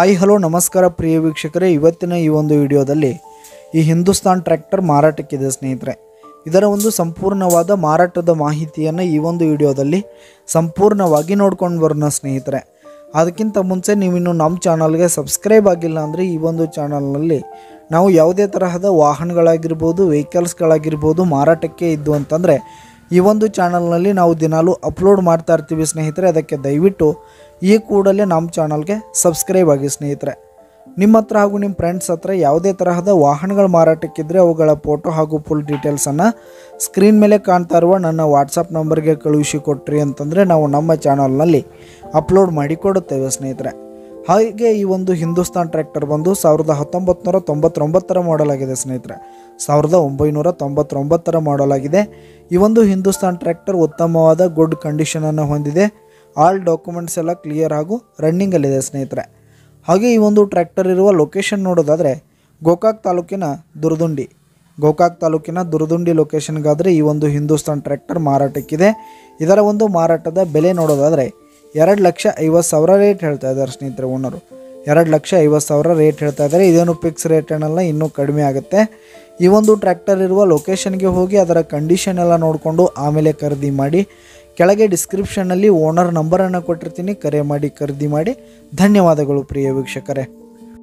hi hello ನಮಸ್ಕಾರ ಪ್ರಿಯ ವೀಕ್ಷಕರೇ ಇವತ್ತಿನ ಈ ಒಂದು ವಿಡಿಯೋದಲ್ಲಿ ಈ ಹಿಂದೂಸ್ತಾನ್ ಟ್ರ್ಯಾಕ್ಟರ್ ಮಾರಾಟಕ್ಕಿದೆ ಸ್ನೇಹಿತರೆ ಇದರ ಒಂದು ಸಂಪೂರ್ಣವಾದ ಮಾರಾಟದ ಮಾಹಿತಿಯನ್ನು ಈ ಒಂದು ವಿಡಿಯೋದಲ್ಲಿ ಸಂಪೂರ್ಣವಾಗಿ ನೋಡ್ಕೊಂಡು ಬರೋಣ ಸ್ನೇಹಿತರೆ ಅದಕ್ಕಿಂತ ಮುಂಚೆ ನೀವಿನ್ನು ನಮ್ಮ ಚಾನಲ್ಗೆ ಸಬ್ಸ್ಕ್ರೈಬ್ ಆಗಿಲ್ಲ ಅಂದರೆ ಈ ಒಂದು ಚಾನಲ್ನಲ್ಲಿ ನಾವು ಯಾವುದೇ ತರಹದ ವಾಹನಗಳಾಗಿರ್ಬೋದು ವೆಹಿಕಲ್ಸ್ಗಳಾಗಿರ್ಬೋದು ಮಾರಾಟಕ್ಕೆ ಇದ್ದು ಅಂತಂದರೆ ಈ ಒಂದು ಚಾನಲ್ನಲ್ಲಿ ನಾವು ದಿನಾಲೂ ಅಪ್ಲೋಡ್ ಮಾಡ್ತಾ ಇರ್ತೀವಿ ಸ್ನೇಹಿತರೆ ಅದಕ್ಕೆ ದಯವಿಟ್ಟು ಈ ಕೂಡಲೇ ನಮ್ಮ ಚಾನಲ್ಗೆ ಸಬ್ಸ್ಕ್ರೈಬ್ ಆಗಿ ಸ್ನೇಹಿತರೆ ನಿಮ್ಮ ಹತ್ರ ಹಾಗೂ ನಿಮ್ಮ ಫ್ರೆಂಡ್ಸ್ ಹತ್ರ ಯಾವುದೇ ತರಹದ ವಾಹನಗಳ ಮಾರಾಟಕ್ಕಿದ್ದರೆ ಅವುಗಳ ಫೋಟೋ ಹಾಗೂ ಫುಲ್ ಡೀಟೇಲ್ಸನ್ನು ಸ್ಕ್ರೀನ್ ಮೇಲೆ ಕಾಣ್ತಾ ಇರುವ ನನ್ನ ವಾಟ್ಸಪ್ ನಂಬರ್ಗೆ ಕಳುಹಿಸಿ ಕೊಟ್ರಿ ಅಂತಂದರೆ ನಾವು ನಮ್ಮ ಚಾನಲ್ನಲ್ಲಿ ಅಪ್ಲೋಡ್ ಮಾಡಿ ಕೊಡುತ್ತೇವೆ ಸ್ನೇಹಿತರೆ ಹಾಗೆ ಈ ಒಂದು ಹಿಂದೂಸ್ತಾನ್ ಟ್ರ್ಯಾಕ್ಟರ್ ಬಂದು ಸಾವಿರದ ಹತ್ತೊಂಬತ್ತು ನೂರ ತೊಂಬತ್ತೊಂಬತ್ತರ ಮಾಡಲ್ ಆಗಿದೆ ಸ್ನೇಹಿತರೆ ಸಾವಿರದ ಒಂಬೈನೂರ ತೊಂಬತ್ತೊಂಬತ್ತರ ಮಾಡಲ್ ಆಗಿದೆ ಈ ಒಂದು ಹಿಂದೂಸ್ತಾನ್ ಟ್ರ್ಯಾಕ್ಟರ್ ಉತ್ತಮವಾದ ಗುಡ್ ಕಂಡೀಷನನ್ನು ಹೊಂದಿದೆ ಆಲ್ ಡಾಕ್ಯುಮೆಂಟ್ಸ್ ಎಲ್ಲ ಕ್ಲಿಯರ್ ಹಾಗೂ ರನ್ನಿಂಗಲ್ಲಿದೆ ಸ್ನೇಹಿತರೆ ಹಾಗೆ ಈ ಒಂದು ಟ್ರ್ಯಾಕ್ಟರ್ ಇರುವ ಲೊಕೇಶನ್ ನೋಡೋದಾದರೆ ಗೋಕಾಕ್ ತಾಲೂಕಿನ ದುರ್ದುಂಡಿ ಗೋಕಾಕ್ ತಾಲೂಕಿನ ದುರ್ದುಂಡಿ ಲೊಕೇಶನ್ಗಾದರೆ ಈ ಒಂದು ಹಿಂದೂಸ್ತಾನ್ ಟ್ರ್ಯಾಕ್ಟರ್ ಮಾರಾಟಕ್ಕಿದೆ ಇದರ ಒಂದು ಮಾರಾಟದ ಬೆಲೆ ನೋಡೋದಾದರೆ ಎರಡು ಲಕ್ಷ ಐವತ್ತು ಸಾವಿರ ರೇಟ್ ಹೇಳ್ತಾ ಇದ್ದಾರೆ ಸ್ನೇಹಿತರೆ ಓನರು ಎರಡು ಲಕ್ಷ ಐವತ್ತು ಸಾವಿರ ರೇಟ್ ಹೇಳ್ತಾ ಇದ್ದಾರೆ ಇದೇನು ಫಿಕ್ಸ್ ರೇಟ್ ಏನಲ್ಲ ಇನ್ನೂ ಕಡಿಮೆ ಆಗುತ್ತೆ ಈ ಒಂದು ಟ್ರ್ಯಾಕ್ಟರ್ ಇರುವ ಲೊಕೇಶನ್ಗೆ ಹೋಗಿ ಅದರ ಕಂಡೀಷನ್ ಎಲ್ಲ ನೋಡಿಕೊಂಡು ಆಮೇಲೆ ಖರೀದಿ ಮಾಡಿ ಕೆಳಗೆ ಡಿಸ್ಕ್ರಿಪ್ಷನ್ನಲ್ಲಿ ಓನರ್ ನಂಬರನ್ನು ಕೊಟ್ಟಿರ್ತೀನಿ ಕರೆ ಮಾಡಿ ಖರೀದಿ ಮಾಡಿ ಧನ್ಯವಾದಗಳು ಪ್ರಿಯ ವೀಕ್ಷಕರೇ